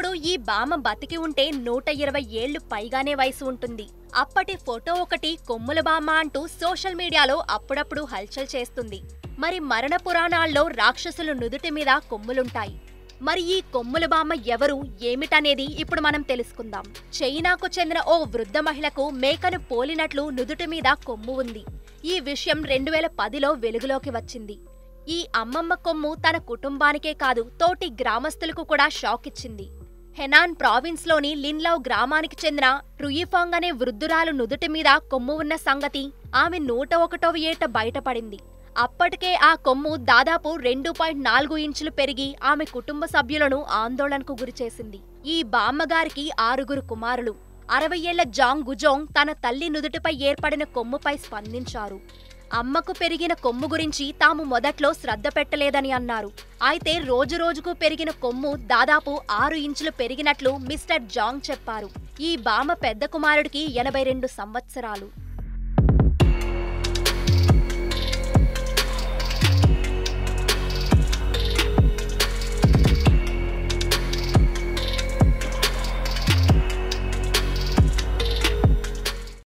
ఇప్పుడు ఈ బామ్మ బతికి ఉంటే నూట ఇరవై ఏళ్లు పైగానే వయసు ఉంటుంది అప్పటి ఫోటో ఒకటి కొమ్ముల బామ్మ అంటూ సోషల్ మీడియాలో అప్పుడప్పుడు హల్చల్ చేస్తుంది మరి మరణ పురాణాల్లో రాక్షసులు నుదుటి మీద కొమ్ములుంటాయి మరి ఈ కొమ్ముల బామ్మ ఎవరు ఏమిటనేది ఇప్పుడు మనం తెలుసుకుందాం చైనాకు చెందిన ఓ వృద్ధ మహిళకు మేకను పోలినట్లు నుదుటి మీద కొమ్ము ఉంది ఈ విషయం రెండు వేల పదిలో వెలుగులోకి వచ్చింది ఈ అమ్మమ్మ కొమ్ము తన కుటుంబానికే కాదు తోటి గ్రామస్తులకు కూడా షాక్ ఇచ్చింది హెనాన్ ప్రావిన్స్లోని లిన్లౌ గ్రామానికి చెందిన రుయిఫాంగ్ అనే వృద్ధురాలు నుదుటి మీద కొమ్ము ఉన్న సంగతి ఆమె నూట ఒకటవ ఏట బయటపడింది అప్పటికే ఆ కొమ్ము దాదాపు రెండు పాయింట్ నాలుగు ఇంచులు పెరిగి ఆమె కుటుంబ సభ్యులను ఆందోళనకు గురిచేసింది ఈ బామ్మగారికి ఆరుగురు కుమారులు అరవై ఏళ్ల జాంగ్ గుజోంగ్ తన తల్లి నుదుటిపై ఏర్పడిన కొమ్ముపై స్పందించారు అమ్మకు పెరిగిన కొమ్ము గురించి తాము మొదట్లో శ్రద్ధ పెట్టలేదని అన్నారు అయితే రోజురోజుకు పెరిగిన కొమ్ము దాదాపు ఆరు ఇంచులు పెరిగినట్లు మిస్టర్ జాంగ్ చెప్పారు ఈ బామ పెద్ద కుమారుడికి ఎనభై రెండు సంవత్సరాలు